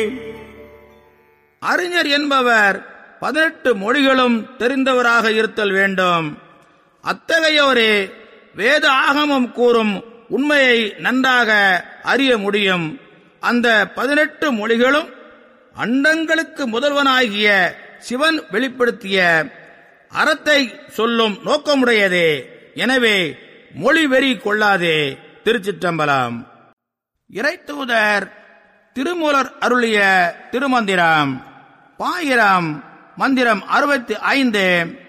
அறிஞர் என்பவர் பதினெட்டு மொழிகளும் தெரிந்தவராக இருத்தல் வேண்டும் அத்தகையோரே வேத ஆகமம் கூறும் உண்மையை நன்றாக அறிய முடியும் அந்த பதினெட்டு மொழிகளும் அண்டங்களுக்கு முதல்வனாகிய சிவன் வெளிப்படுத்திய அறத்தை சொல்லும் நோக்கமுடையதே எனவே மொழி வெறி கொள்ளாதே திருச்சிற்றம்பலம் இறைத்தூதர் திருமூலர் அருளிய திருமந்திரம் பாயிரம் மந்திரம் அறுபத்தி ஐந்து